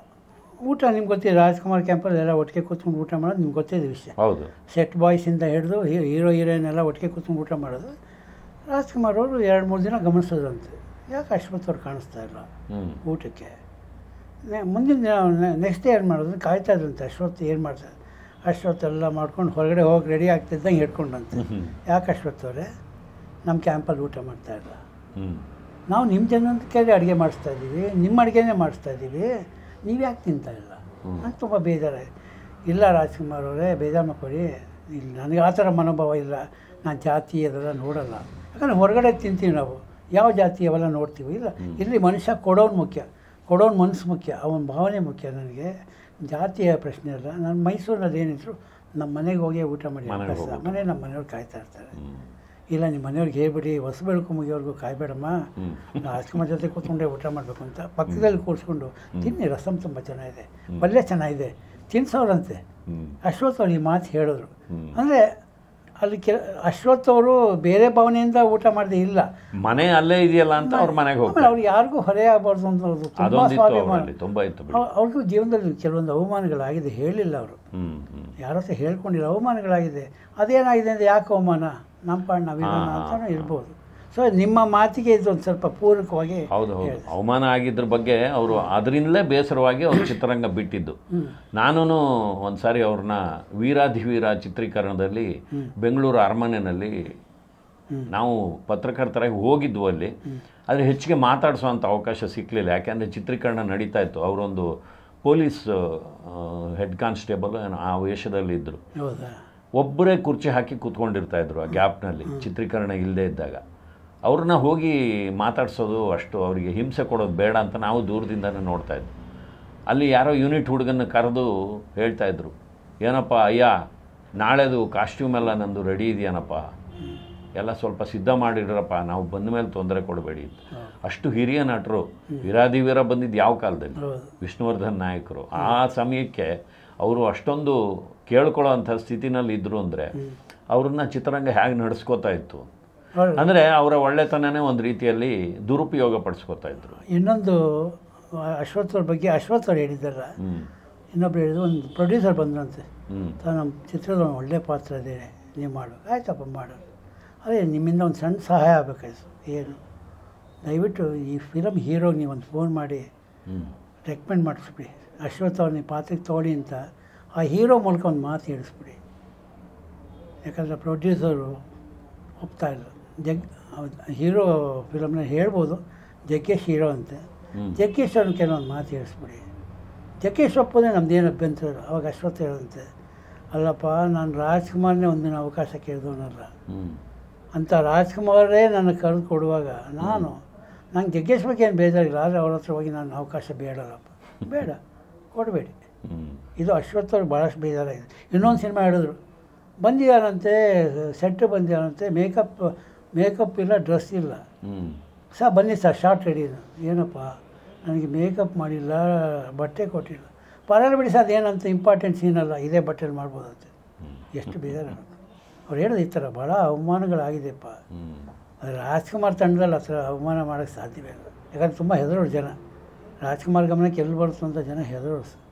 ಊಟ ನಿಮ್ಗೆ ಗೊತ್ತಿದೆ ರಾಜ್ಕುಮಾರ್ ಕ್ಯಾಂಪಲ್ಲಿ ಎಲ್ಲ ಒಟ್ಟಿಗೆ ಕೂತ್ಕೊಂಡು ಊಟ ಮಾಡೋದು ನಿಮ್ಗೆ ಗೊತ್ತಿದೆ ವಿಷಯ ಹೌದು ಸೆಟ್ ಬಾಯ್ಸಿಂದ ಹಿಡಿದು ಹೀರೋ ಹೀರೋಯಿನ್ ಎಲ್ಲ ಒಟ್ಟಿಗೆ ಕೂತ್ಕೊಂಡು ಊಟ ಮಾಡೋದು ರಾಜ್ಕುಮಾರ್ ಅವರು ಎರಡು ಮೂರು ದಿನ ಗಮನಿಸೋದಂತೆ ಯಾಕೆ ಅಶ್ವಥ್ ಅವ್ರು ಕಾಣಿಸ್ತಾ ಇಲ್ಲ ಹ್ಞೂ ಊಟಕ್ಕೆ ನೆ- ಮುಂದಿನ ದಿನ ನೆಕ್ಸ್ಟ್ ಡೇ ಏನು ಮಾಡೋದು ಕಾಯ್ತಾ ಇದ್ರಂತೆ ಅಶ್ವಥ್ ಏನು ಮಾಡ್ತಾರೆ ಅಶ್ವಥ್ ಎಲ್ಲ ಮಾಡ್ಕೊಂಡು ಹೊರಗಡೆ ಹೋಗಿ ರೆಡಿ ಆಗ್ತಿದ್ದಂಗೆ ಹಿಡ್ಕೊಂಡಂತೆ ಹ್ಞೂ ಯಾಕೆ ಅಶ್ವಥ್ ಅವರೇ ನಮ್ಮ ಕ್ಯಾಂಪಲ್ಲಿ ಊಟ ಮಾಡ್ತಾ ಇಲ್ಲ ಹ್ಞೂ ನಾವು ನಿಮ್ಮ ಜನಕ್ಕೆ ಅಡುಗೆ ಮಾಡಿಸ್ತಾ ಇದ್ದೀವಿ ನಿಮ್ಮ ಅಡುಗೆನೇ ಮಾಡಿಸ್ತಾ ಇದ್ದೀವಿ ನೀವು ಯಾಕೆ ತಿಂತಾ ಇಲ್ಲ ನಂಗೆ ತುಂಬ ಬೇಜಾರಾಗಿದೆ ಇಲ್ಲ ರಾಜ್ಕುಮಾರ್ ಅವರೇ ಬೇಜಾರು ಮಾಡ್ಕೊಳ್ಳಿ ಇಲ್ಲಿ ನನಗೆ ಆ ಥರ ಮನೋಭಾವ ಇಲ್ಲ ನಾನು ಜಾತಿ ಅದೆಲ್ಲ ನೋಡಲ್ಲ ಯಾಕಂದರೆ ಹೊರಗಡೆ ತಿಂತೀವಿ ನಾವು ಯಾವ ಜಾತಿ ಅವೆಲ್ಲ ನೋಡ್ತೀವಿ ಇಲ್ಲ ಇಲ್ಲಿ ಮನುಷ್ಯ ಕೊಡೋನು ಮುಖ್ಯ ಕೊಡೋನು ಮನಸ್ಸು ಮುಖ್ಯ ಅವನ ಭಾವನೆ ಮುಖ್ಯ ನನಗೆ ಜಾತಿಯ ಪ್ರಶ್ನೆ ಅಲ್ಲ ನಾನು ಮೈಸೂರಿನಲ್ಲಿ ಏನಿದ್ರು ನಮ್ಮ ಮನೆಗೆ ಹೋಗಿ ಊಟ ಮಾಡಿ ಮನೆಗೆ ಅಭ್ಯಾಸ. ಹೋಗ್ಬಿಟ್ಟು. ಮನೆ ನಮ್ಮ ಮನೆಯವ್ರು ಕಾಯ್ತಾ ಇರ್ತಾರೆ ಹ್ಞೂ ಇಲ್ಲ ನಿಮ್ಮ ಮನೆಯವ್ರಿಗೆ ಹೇಳ್ಬಿಡಿ ಹೊಸ ಬೆಳಕು ಮುಗಿಯೋರ್ಗು ಕಾಯ್ಬೇಡಮ್ಮ ಹ್ಞೂ ರಾಜ್ಕುಮಾರ್ ಜೊತೆ ಕೂತ್ಕೊಂಡೇ ಊಟ ಮಾಡಬೇಕು ಅಂತ ಪಕ್ಕದಲ್ಲಿ ಕೂರಿಸ್ಕೊಂಡು ತಿನ್ನಿ ರಸಮ್ ತುಂಬ ಚೆನ್ನಾಗಿದೆ ಪಲ್ಯ ಚೆನ್ನಾಗಿದೆ ತಿನ್ಸೋರಂತೆ ಹ್ಞೂ ಅಶ್ವಥ್ ಅವ್ರು ಈ ಮಾತು ಹೇಳಿದ್ರು ಹ್ಮ್. ಅಂದರೆ ಅಲ್ಲಿ ಕೆ ಅಶ್ವಥ್ ಅವರು ಬೇರೆ ಭಾವನೆಯಿಂದ ಊಟ ಮಾಡದೆ ಇಲ್ಲ ಮನೆ ಅಲ್ಲೇ ಇದೆಯಲ್ಲ ಅಂತ ಅವ್ರ ಮನೆಗೆ ಆಮೇಲೆ ಹೋಗ್ತಾರೆ ಅವ್ರು ಯಾರಿಗೂ ಹೊರೆ ಆಗಬಾರ್ದು ಅಂತ ಅವ್ರದ್ದು ತುಂಬ ಅದೊಂದಿತ್ತು ಸ್ವಾಭಿಮಾನ ಅವರಲ್ಲಿ ತುಂಬ ಇತ್ತು ಬಿಡಿ ಅವ್- ಅವ್ರಿಗೂ ಜೀವನದಲ್ಲಿ ಕೆಲವೊಂದು ಅವಮಾನಗಳಾಗಿದೆ ಹೇಳಿಲ್ಲ ಅವರು ಹ್ಞೂ ಹ್ಞೂ ಯಾರ ಹತ್ರ ಹೇಳ್ಕೊಂಡಿಲ್ಲ ಅವಮಾನಗಳಾಗಿದೆ ಅದೇನಾಗಿದೆ ಅಂದರೆ ಯಾಕೆ ಅವಮಾನ ನಮ್ಮ ಪಾಡ್ ನಾವಿರೋಣ ಹಾ, ಹಾ, ಅಂತಲೂ ಇರ್ಬೋದು ಸೊ ನಿಮ್ಮ ಮಾತಿಗೆ ಇದು ಒಂದು ಸ್ವಲ್ಪ ಪೂರಕವಾಗಿ ಹೌದು ಹೌದು ಹೇಳಿದೆ. ಅವಮಾನ ಆಗಿದ್ರ ಬಗ್ಗೆ ಅವರು ಅದರಿಂದಲೇ ಬೇಸರವಾಗಿ ಅವ್ರು ಚಿತ್ರರಂಗ ಬಿಟ್ಟಿದ್ದು ಹ್ಮ್. ನಾನು ಒಂದು ಸಾರಿ ಅವ್ರನ್ನ ವೀರಾಧಿವೀರ ಚಿತ್ರೀಕರಣದಲ್ಲಿ ಬೆಂಗಳೂರು ಅರಮನೆಯಲ್ಲಿ ಹ್ಮ್. ನಾವು ನಾವು ಪತ್ರಕರ್ತರಾಗಿ ಹೋಗಿದ್ವು ಅಲ್ಲಿ ಆದರೆ ಹೆಚ್ಚಿಗೆ ಮಾತಾಡಿಸೋವಂಥ ಅವಕಾಶ ಸಿಕ್ಕಲಿಲ್ಲ ಯಾಕೆಂದರೆ ಚಿತ್ರೀಕರಣ ನಡೀತಾ ಇತ್ತು ಅವರೊಂದು ಪೊಲೀಸ್ ಹೆಡ್ ಕಾನ್ಸ್ಟೇಬಲ್ ಏನೋ ಆ ವೇಷದಲ್ಲಿ ಇದ್ದರು ಹೌದಾ ಒಬ್ಬರೇ ಕುರ್ಚಿ ಹಾಕಿ ಕೂತ್ಕೊಂಡಿರ್ತಾ ಇದ್ರು ಆ ಗ್ಯಾಪ್ನಲ್ಲಿ ಚಿತ್ರೀಕರಣ ಇಲ್ಲದೆ ಇದ್ದಾಗ ಅವ್ರನ್ನ ಹೋಗಿ ಮಾತಾಡ್ಸೋದು ಅಷ್ಟು ಅವರಿಗೆ ಹಿಂಸೆ ಕೊಡೋದು ಬೇಡ ಅಂತ ನಾವು ದೂರದಿಂದನೇ ನೋಡ್ತಾ ಇದ್ವಿ ಅಲ್ಲಿ ಯಾರೋ ಯೂನಿಟ್ ಹುಡುಗನ್ನ ಕರೆದು ಹೇಳ್ತಾ ಇದ್ರು ಏನಪ್ಪ ಅಯ್ಯ ನಾಳೆದು ಕಾಸ್ಟ್ಯೂಮ್ ಎಲ್ಲ ನಂದು ರೆಡಿ ಇದೆಯೇನಪ್ಪ ಎಲ್ಲ ಸ್ವಲ್ಪ ಸಿದ್ಧ ಮಾಡಿಡ್ರಪ್ಪ ನಾವು ಬಂದ ಮೇಲೆ ತೊಂದರೆ ಕೊಡಬೇಡಿ ಅಂತ. ಅಷ್ಟು ಹಿರಿಯ ನಟರು ವೀರಾದಿವೀರ ಬಂದಿದ್ದು ಯಾವ ಕಾಲದಲ್ಲಿ ಹೌದು ವಿಷ್ಣುವರ್ಧನ್ ನಾಯಕರು ಆ ಸಮಯಕ್ಕೆ ಅವರು ಅಷ್ಟೊಂದು ಕೇಳ್ಕೊಳ್ಳೋ ಅಂಥ ಸ್ಥಿತಿನಲ್ಲಿ ಇದ್ರು ಅಂದರೆ ಅವ್ರನ್ನ ಚಿತ್ರರಂಗ ಹೇಗೆ ನಡೆಸ್ಕೋತಾ ಇತ್ತು ಹೌದು. ಅಂದರೆ ಅವರ ಒಳ್ಳೆತನನೇ ಒಂದು ರೀತಿಯಲ್ಲಿ ದುರುಪಯೋಗ ಪಡಿಸ್ಕೋತಾ ಇದ್ರು ಇನ್ನೊಂದು ಅಶ್ವಥ್ ಅವ್ರ ಬಗ್ಗೆ ಅಶ್ವಥ್ ಅವ್ರು ಹೇಳಿದ್ದಲ್ಲ ಹ್ಞೂ ಇನ್ನೊಬ್ರು ಹೇಳಿದ್ರು ಒಂದು ಪ್ರೊಡ್ಯೂಸರ್ ಬಂದ್ರಂತೆ ಹ್ಞೂ ತಾ ನಮ್ಮ ಚಿತ್ರದ ಒಂದು ಒಳ್ಳೆ ಪಾತ್ರ ಇದೆ ನೀವು ಮಾಡು ಆಯ್ತಪ್ಪ ಮಾಡು ಅದೇ ನಿಮ್ಮಿಂದ ಒಂದು ಸಣ್ಣ ಸಹಾಯ ಆಗಬೇಕಾಯ್ತು ಏನು ದಯವಿಟ್ಟು ಈ ಫಿಲಮ್ ಹೀರೋಗೆ ನೀವು ಒಂದು ಫೋನ್ ಮಾಡಿ ಹ್ಞೂ ರೆಕಮೆಂಡ್ ಮಾಡಿಸ್ಬಿಡಿ ಅಶ್ವಥ್ ಅವ್ರ ನೀವು ಪಾತ್ರಕ್ಕೆ ತೊಗೊಳ್ಳಿ ಅಂತ ಆ ಹೀರೋ ಮೂಲಕ ಒಂದು ಮಾತು ಹೇಳಿಸ್ಬಿಡಿ ಯಾಕಂದರೆ ಪ್ರೊಡ್ಯೂಸರು ಒಪ್ತಾ ಇಲ್ಲ ಜಗ್ ಹೀರೋ ಫಿಲಮ್ನ ಹೇಳ್ಬೋದು ಜಗ್ಗೇಶ್ ಹೀರೋ ಅಂತೆ ಹ್ಮ್. ಜಗ್ಗೇಶ್ ಅವ್ರನ್ನ ಕೆಲವೊಂದು ಮಾತು ಹೇಳಿಸ್ಬಿಡಿ ಜಗ್ಗೇಶ್ ಒಪ್ಪೋದೇ ನಮ್ದೇನು ಅಭ್ಯಂತರ ಇಲ್ಲ. ಅವಾಗ ಅಶ್ವಥ್ ಹೇಳಂತೆ ಅಲ್ಲಪ್ಪ ನಾನು ರಾಜ್ಕುಮಾರ್ನೇ ಒಂದಿನ ಅವಕಾಶ ಕೇಳಿದವನಲ್ಲ ಹ್ಞೂ ಅಂತ ರಾಜ್ಕುಮಾರೇ ನನಗೆ ಕರೆದು ಕೊಡುವಾಗ ನಾನು ನಂಗೆ ಜಗ್ಗೇಶ್ ಬಗ್ಗೆ ಏನು ಬೇಜಾರಿಲ್ಲ ಆದರೆ ಅವ್ರ ಹತ್ರ ಹೋಗಿ ನಾನು ಅವಕಾಶ ಬೇಡಲ್ಲಪ್ಪ ಬೇಡ ಕೊಡಬೇಡಿ ಹ್ಞೂ ಇದು ಅಶ್ವಥ್ ಅವ್ರಿಗೆ ಭಾಳಷ್ಟು ಬೇಜಾರಾಗಿದೆ ಇನ್ನೊಂದು ಸಿನಿಮಾ ಹೇಳಿದ್ರು ಬಂದಿದ್ದಾರಂತೆ ಸೆಟ್ ಬಂದಿದ್ದಾರಂತೆ ಮೇಕಪ್ ಮೇಕಪ್ ಇಲ್ಲ ಡ್ರೆಸ್ ಇಲ್ಲ ಹ್ಞೂ ಸರ್ ಬನ್ನಿ ಸರ್ ಶಾರ್ಟ್ ರೆಡಿ ಏನಪ್ಪ ನನಗೆ ಮೇಕಪ್ ಮಾಡಿಲ್ಲ ಬಟ್ಟೆ ಕೊಟ್ಟಿಲ್ಲ ಪರವಾಗಿಲ್ಲ ಬಿಡಿ ಸರ್ ಅದೇನಂತ ಇಂಪಾರ್ಟೆಂಟ್ ಸೀನ್ ಅಲ್ಲ ಇದೇ ಬಟ್ಟೆಲಿ ಮಾಡ್ಬೋದಂತೆ ಎಷ್ಟು ಬೇಜಾರಾಗುತ್ತೆ ಅವ್ರು ಹೇಳಿದ ಈ ಥರ ಭಾಳ ಅವಮಾನಗಳಾಗಿದೆಪ್ಪ ಹ್ಞೂ ಆದರೆ ರಾಜ್ಕುಮಾರ್ ತಂಡದಲ್ಲಿ ಆ ಥರ ಅವಮಾನ ಮಾಡೋಕ್ಕೆ ಸಾಧ್ಯವೇ ಇಲ್ಲ ಯಾಕಂದ್ರೆ ತುಂಬ ಹೆದರೋರು ಜನ ರಾಜ್ಕುಮಾರ್ ಗಮನಕ್ಕೆ ಎಲ್ಲಿ ಬರುತ್ತೋ ಅಂತ ಜನ ಹೆದರೋರು